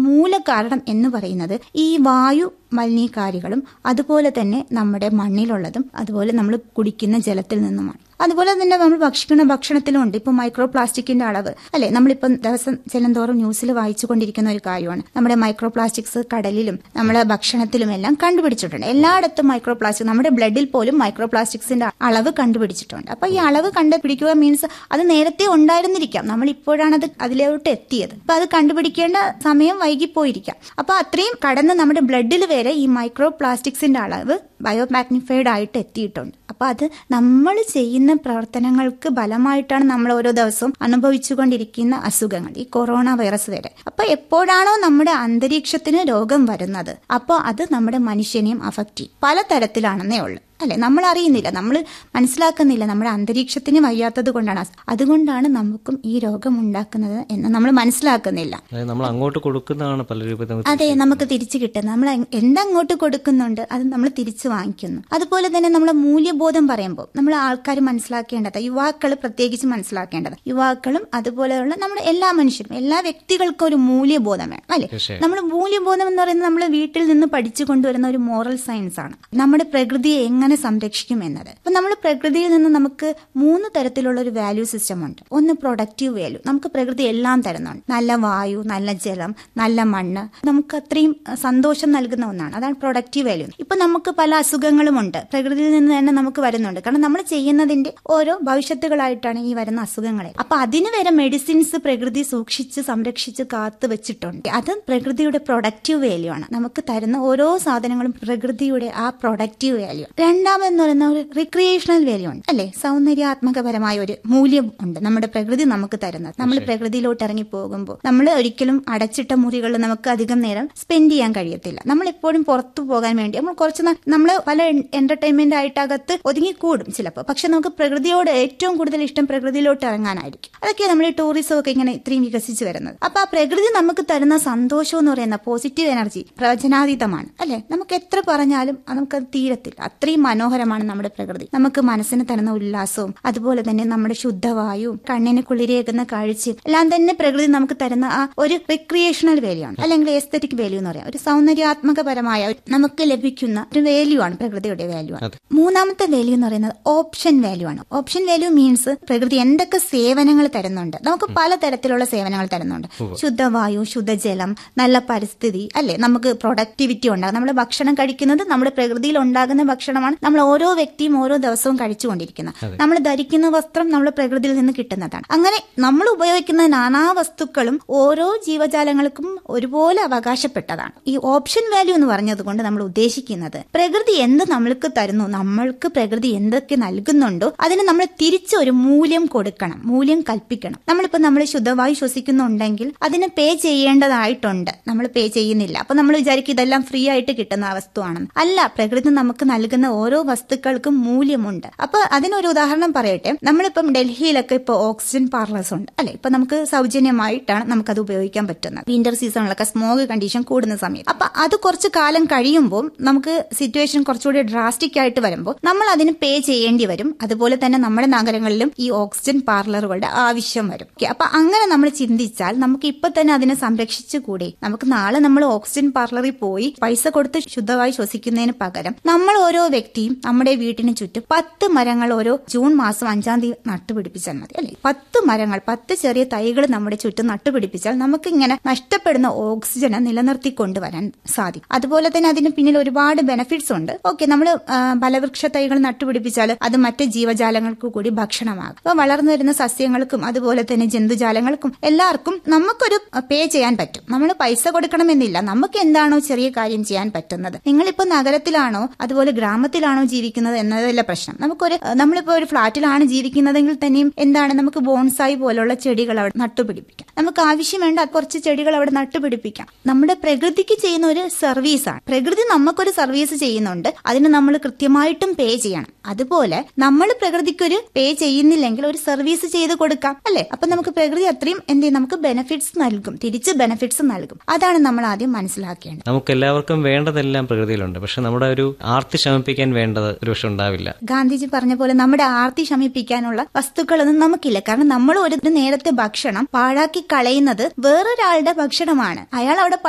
മൂല കാരണം എന്ന് പറയുന്നത് ഈ വായു മലിനീകാരികളും അതുപോലെ തന്നെ നമ്മുടെ മണ്ണിലുള്ളതും അതുപോലെ നമ്മൾ കുടിക്കുന്ന ജലത്തിൽ നിന്നുമാണ് അതുപോലെ തന്നെ നമ്മൾ ഭക്ഷിക്കുന്ന ഭക്ഷണത്തിലും ഉണ്ട് ഇപ്പൊ മൈക്രോ പ്ലാസ്റ്റിക്കിന്റെ അളവ് അല്ലെ നമ്മളിപ്പം ദിവസം ചെല്ലുന്തോറും ന്യൂസിൽ വായിച്ചുകൊണ്ടിരിക്കുന്ന ഒരു കാര്യമാണ് നമ്മുടെ മൈക്രോ പ്ലാസ്റ്റിക്സ് കടലിലും നമ്മുടെ ഭക്ഷണത്തിലും എല്ലാം കണ്ടുപിടിച്ചിട്ടുണ്ട് എല്ലായിടത്തും മൈക്രോ പ്ലാസ്റ്റിക് നമ്മുടെ ബ്ലഡിൽ പോലും മൈക്രോ പ്ലാസ്റ്റിക്സിന്റെ അളവ് കണ്ടുപിടിച്ചിട്ടുണ്ട് അപ്പൊ ഈ അളവ് കണ്ടുപിടിക്കുക മീൻസ് അത് നേരത്തെ ഉണ്ടായിരുന്നിരിക്കാം നമ്മൾ ഇപ്പോഴാണ് അത് അതിലോട്ട് എത്തിയത് അപ്പൊ അത് കണ്ടുപിടിക്കേണ്ട സമയം വൈകിപ്പോയിരിക്കാം അപ്പൊ അത്രയും കടന്ന് നമ്മുടെ ബ്ലഡിൽ വരെ ഈ മൈക്രോ പ്ലാസ്റ്റിക്സിന്റെ അളവ് ബയോ മാഗ്നിഫൈഡ് ആയിട്ട് എത്തിയിട്ടുണ്ട് അപ്പൊ അത് നമ്മൾ ചെയ്യുന്ന പ്രവർത്തനങ്ങൾക്ക് ഫലമായിട്ടാണ് നമ്മൾ ഓരോ ദിവസവും അനുഭവിച്ചുകൊണ്ടിരിക്കുന്ന അസുഖങ്ങൾ ഈ കൊറോണ വൈറസ് വരെ അപ്പൊ എപ്പോഴാണോ നമ്മുടെ അന്തരീക്ഷത്തിന് രോഗം വരുന്നത് അപ്പോൾ അത് നമ്മുടെ മനുഷ്യനെയും അഫക്റ്റ് ചെയ്യും പല തരത്തിലാണെന്നേ ഉള്ളൂ അല്ലെ നമ്മൾ അറിയുന്നില്ല നമ്മൾ മനസ്സിലാക്കുന്നില്ല നമ്മുടെ അന്തരീക്ഷത്തിന് വയ്യാത്തത് കൊണ്ടാണ് അതുകൊണ്ടാണ് നമുക്കും ഈ രോഗം ഉണ്ടാക്കുന്നത് എന്ന് നമ്മൾ മനസ്സിലാക്കുന്നില്ല അതായത് നമ്മൾ അങ്ങോട്ട് കൊടുക്കുന്നതാണ് പല രൂപത്തിൽ അതെ നമുക്ക് തിരിച്ചു കിട്ടുന്നത് നമ്മൾ എന്തങ്ങോട്ട് കൊടുക്കുന്നുണ്ട് അത് നമ്മൾ തിരിച്ചു വാങ്ങിക്കുന്നു അതുപോലെ തന്നെ നമ്മളെ മൂല്യബോധം പറയുമ്പോൾ നമ്മൾ ആൾക്കാർ മനസ്സിലാക്കേണ്ടത് യുവാക്കൾ പ്രത്യേകിച്ച് മനസ്സിലാക്കേണ്ടത് യുവാക്കളും അതുപോലെയുള്ള നമ്മുടെ എല്ലാ മനുഷ്യരും എല്ലാ വ്യക്തികൾക്കും ഒരു മൂല്യബോധം വേണം അല്ലെ തീർച്ചയായും. നമ്മുടെ മൂല്യബോധം എന്ന് പറയുന്നത് നമ്മൾ വീട്ടിൽ നിന്ന് പഠിച്ചു കൊണ്ടുവരുന്ന ഒരു മോറൽ സയൻസ് ആണ് നമ്മുടെ പ്രകൃതിയെ എങ്ങനെ സംരക്ഷിക്കും എന്നത് അപ്പൊ നമ്മൾ പ്രകൃതിയിൽ നിന്ന് നമുക്ക് മൂന്ന് തരത്തിലുള്ള ഒരു വാല്യൂ സിസ്റ്റം ഉണ്ട് ഒന്ന് പ്രൊഡക്റ്റീവ് വാല്യൂ നമുക്ക് പ്രകൃതി എല്ലാം തരുന്നുണ്ട് നല്ല വായു നല്ല ജലം നല്ല മണ്ണ് നമുക്ക് അത്രയും അഹ്, സന്തോഷം നൽകുന്ന ഒന്നാണ് അതാണ് പ്രൊഡക്റ്റീവ് വാല്യൂ ഇപ്പൊ നമുക്ക് പല അസുഖങ്ങളും ഉണ്ട് പ്രകൃതിയിൽ നിന്ന് തന്നെ നമുക്ക് വരുന്നുണ്ട് കാരണം നമ്മൾ ചെയ്യുന്നതിന്റെ ഓരോ ഭവിഷ്യത്തുകളായിട്ടാണ് ഈ വരുന്ന അസുഖങ്ങളെ അപ്പൊ അതിന് വരെ മെഡിസിൻസ് പ്രകൃതി സൂക്ഷിച്ച് സംരക്ഷിച്ച് കാത്തു വെച്ചിട്ടുണ്ട് അത് പ്രകൃതിയുടെ പ്രൊഡക്റ്റീവ് വാല്യൂ ആണ് നമുക്ക് തരുന്ന ഓരോ സാധനങ്ങളും പ്രകൃതിയുടെ ആ പ്രൊഡക്റ്റീവ് വാല്യൂ രണ്ടാമെന്ന് പറയുന്ന ഒരു റിക്രിയേഷണൽ വാല്യൂ ഉണ്ട് അല്ലെ സൗന്ദര്യാത്മകപരമായ ഒരു മൂല്യം ഉണ്ട് നമ്മുടെ പ്രകൃതി നമുക്ക് തരുന്നത് നമ്മൾ പ്രകൃതിയിലോട്ട് ഇറങ്ങി പോകുമ്പോൾ നമ്മൾ ഒരിക്കലും അടച്ചിട്ട മുറികളിൽ നമുക്ക് അധികം നേരം സ്പെൻഡ് ചെയ്യാൻ കഴിയത്തില്ല നമ്മൾ എപ്പോഴും പുറത്തു പോകാൻ വേണ്ടി നമ്മൾ കുറച്ച് നമ്മൾ പല എന്റർടൈൻമെന്റ് ആയിട്ട് അകത്ത് ഒതുങ്ങിക്കൂടും ചിലപ്പോൾ പക്ഷെ നമുക്ക് പ്രകൃതിയോട് ഏറ്റവും കൂടുതൽ ഇഷ്ടം പ്രകൃതിയിലോട്ട് ഇറങ്ങാനായിരിക്കും അതൊക്കെ നമ്മൾ ഈ ടൂറിസം ഒക്കെ ഇങ്ങനെ ഇത്രയും വികസിച്ച് വരുന്നത് അപ്പൊ ആ പ്രകൃതി നമുക്ക് തരുന്ന സന്തോഷം എന്ന് പറയുന്ന പോസിറ്റീവ് എനർജി പ്രവചനാതീതമാണ് അല്ലെ നമുക്ക് എത്ര പറഞ്ഞാലും അത് നമുക്കത് തീരത്തില്ല അത്രയും മനോഹരമാണ് നമ്മുടെ പ്രകൃതി നമുക്ക് മനസ്സിന് തരുന്ന ഉല്ലാസവും അതുപോലെ തന്നെ നമ്മുടെ ശുദ്ധവായുവും കണ്ണിന് കുളിരേകുന്ന കാഴ്ചയും എല്ലാം തന്നെ പ്രകൃതി നമുക്ക് തരുന്ന ആ ഒരു റിക്രിയേഷണൽ വാല്യൂ ആണ് അല്ലെങ്കിൽ എസ്തറ്റിക് വാല്യൂ എന്ന് പറയാം ഒരു സൗന്ദര്യാത്മകപരമായ ഒരു നമുക്ക് ലഭിക്കുന്ന ഒരു വാല്യൂ ആണ് പ്രകൃതിയുടെ വാല്യൂ ആണ് മൂന്നാമത്തെ വാല്യൂ എന്ന് പറയുന്നത് ഓപ്ഷൻ വാല്യൂ ആണ് ഓപ്ഷൻ വാല്യൂ മീൻസ് പ്രകൃതി എന്തൊക്കെ സേവനങ്ങൾ തരുന്നുണ്ട് നമുക്ക് പല തരത്തിലുള്ള സേവനങ്ങൾ തരുന്നുണ്ട് ശുദ്ധവായു ശുദ്ധജലം നല്ല പരിസ്ഥിതി അല്ലെ നമുക്ക് പ്രൊഡക്ടിവിറ്റി ഉണ്ടാകും നമ്മൾ ഭക്ഷണം കഴിക്കുന്നത് നമ്മുടെ പ്രകൃതിയിൽ ഉണ്ടാകുന്ന ഭക്ഷണമാണ് നമ്മൾ ഓരോ വ്യക്തിയും ഓരോ ദിവസവും കഴിച്ചുകൊണ്ടിരിക്കുന്നത് നമ്മൾ ധരിക്കുന്ന വസ്ത്രം നമ്മുടെ പ്രകൃതിയിൽ നിന്ന് കിട്ടുന്നതാണ് അങ്ങനെ നമ്മൾ ഉപയോഗിക്കുന്ന നാനാ വസ്തുക്കളും ഓരോ ജീവജാലങ്ങൾക്കും ഒരുപോലെ അവകാശപ്പെട്ടതാണ് ഈ ഓപ്ഷൻ വാല്യൂ എന്ന് പറഞ്ഞത് കൊണ്ട് നമ്മൾ ഉദ്ദേശിക്കുന്നത് പ്രകൃതി എന്ത് നമ്മൾക്ക് തരുന്നു നമ്മൾക്ക് പ്രകൃതി എന്തൊക്കെ നൽകുന്നുണ്ടോ അതിന് നമ്മൾ തിരിച്ച് ഒരു മൂല്യം കൊടുക്കണം മൂല്യം കൽപ്പിക്കണം നമ്മളിപ്പോ നമ്മൾ ശുദ്ധവായു ശ്വസിക്കുന്നുണ്ടെങ്കിൽ അതിന് പേ ചെയ്യേണ്ടതായിട്ടുണ്ട് നമ്മൾ പേ ചെയ്യുന്നില്ല അപ്പൊ നമ്മൾ വിചാരിക്കും ഇതെല്ലാം ഫ്രീ ആയിട്ട് കിട്ടുന്ന വസ്തുവാണെന്ന് അല്ല പ്രകൃതി നമുക്ക് നൽകുന്ന ഓരോ വസ്തുക്കൾക്കും മൂല്യമുണ്ട് അപ്പൊ അതിനൊരു ഉദാഹരണം പറയട്ടെ നമ്മളിപ്പം ഡൽഹിയിലൊക്കെ ഇപ്പൊ ഓക്സിജൻ പാർലേഴ്സ് ഉണ്ട് അല്ലെ ഇപ്പൊ നമുക്ക് സൗജന്യമായിട്ടാണ് നമുക്കത് ഉപയോഗിക്കാൻ പറ്റുന്നത് വിന്റർ സീസണിലൊക്കെ സ്മോഗ് കണ്ടീഷൻ കൂടുന്ന സമയത്ത് അപ്പൊ അത് കുറച്ച് കാലം കഴിയുമ്പോൾ നമുക്ക് സിറ്റുവേഷൻ കുറച്ചുകൂടി ഡ്രാസ്റ്റിക് ആയിട്ട് വരുമ്പോൾ നമ്മൾ അതിന് പേ ചെയ്യേണ്ടി വരും അതുപോലെ തന്നെ നമ്മുടെ നഗരങ്ങളിലും ഈ ഓക്സിജൻ പാർലറുകളുടെ ആവശ്യം വരും Okay, അപ്പൊ അങ്ങനെ നമ്മൾ ചിന്തിച്ചാൽ നമുക്ക് ഇപ്പൊ തന്നെ അതിനെ സംരക്ഷിച്ചുകൂടെ നമുക്ക് നാളെ നമ്മൾ ഓക്സിജൻ പാർലറിൽ പോയി പൈസ കൊടുത്ത് ശുദ്ധമായി ശ്വസിക്കുന്നതിന് പകരം നമ്മൾ ഓരോ വ്യക്തിയും നമ്മുടെ വീട്ടിന് ചുറ്റും പത്ത് മരങ്ങൾ ഓരോ ജൂൺ മാസം അഞ്ചാം തീയതി നട്ടുപിടിപ്പിച്ചാൽ മതി അല്ലെ പത്ത് മരങ്ങൾ പത്ത് ചെറിയ തൈകൾ നമ്മുടെ ചുറ്റും നട്ടുപിടിപ്പിച്ചാൽ നമുക്ക് ഇങ്ങനെ നഷ്ടപ്പെടുന്ന ഓക്സിജനെ നിലനിർത്തിക്കൊണ്ടുവരാൻ സാധിക്കും അതുപോലെ തന്നെ അതിന് പിന്നിൽ ഒരുപാട് ബെനിഫിറ്റ്സ് ഉണ്ട് ഓക്കെ നമ്മൾ ഫലവൃക്ഷ തൈകൾ നട്ടുപിടിപ്പിച്ചാൽ അത് മറ്റ് ജീവജാലങ്ങൾക്ക് കൂടി ഭക്ഷണമാകും അപ്പൊ വളർന്നു വരുന്ന സസ്യങ്ങൾക്കും അതുപോലെ തന്നെ ജന്തുജാലങ്ങൾക്കും എല്ലാവർക്കും നമുക്കൊരു പേ ചെയ്യാൻ പറ്റും നമ്മൾ പൈസ കൊടുക്കണമെന്നില്ല നമുക്ക് എന്താണോ ചെറിയ കാര്യം ചെയ്യാൻ പറ്റുന്നത് നിങ്ങളിപ്പോ നഗരത്തിലാണോ അതുപോലെ ഗ്രാമത്തിലാണോ ജീവിക്കുന്നത് എന്നതല്ല പ്രശ്നം നമുക്കൊരു നമ്മളിപ്പോ ഒരു ഫ്ളാറ്റിലാണ് ജീവിക്കുന്നതെങ്കിൽ തന്നെയും എന്താണ് നമുക്ക് ബോൺസായി പോലുള്ള ചെടികൾ അവിടെ നട്ടുപിടിപ്പിക്കാം നമുക്ക് ആവശ്യം വേണ്ട കുറച്ച് ചെടികൾ അവിടെ നട്ടുപിടിപ്പിക്കാം നമ്മുടെ പ്രകൃതിക്ക് ചെയ്യുന്ന ഒരു സർവീസാണ് പ്രകൃതി നമുക്കൊരു സർവീസ് ചെയ്യുന്നുണ്ട് അതിന് നമ്മൾ കൃത്യമായിട്ടും പേ ചെയ്യണം അതുപോലെ നമ്മൾ പ്രകൃതിക്കൊരു പേ ചെയ്യുന്നില്ലെങ്കിൽ ഒരു സർവീസ് ചെയ്ത് കൊടുക്കാം അല്ലെ അപ്പൊ നമുക്ക് പ്രകൃതി അത്രയും എന്ത് ചെയ്യും നമുക്ക് ബെനിഫിറ്റ്സ് നൽകും തിരിച്ച് ബെനിഫിറ്റ്സ് നൽകും അതാണ് നമ്മൾ ആദ്യം മനസ്സിലാക്കേണ്ടത് നമുക്ക് എല്ലാവർക്കും വേണ്ടതെല്ലാം പ്രകൃതിയിലുണ്ട് പക്ഷെ നമ്മുടെ ഒരു ആർത്തി ശമിപ്പിക്കാൻ വേണ്ടത് ഒരുപക്ഷെ ഉണ്ടാവില്ല ഗാന്ധിജി പറഞ്ഞ പോലെ നമ്മുടെ ആർത്തി ശമിപ്പിക്കാനുള്ള വസ്തുക്കളൊന്നും നമുക്കില്ല കാരണം നമ്മൾ ഒരു നേരത്തെ ഭക്ഷണം പാഴാക്കി കളയുന്നത് വേറൊരാളുടെ ഭക്ഷണമാണ് അയാൾ അവിടെ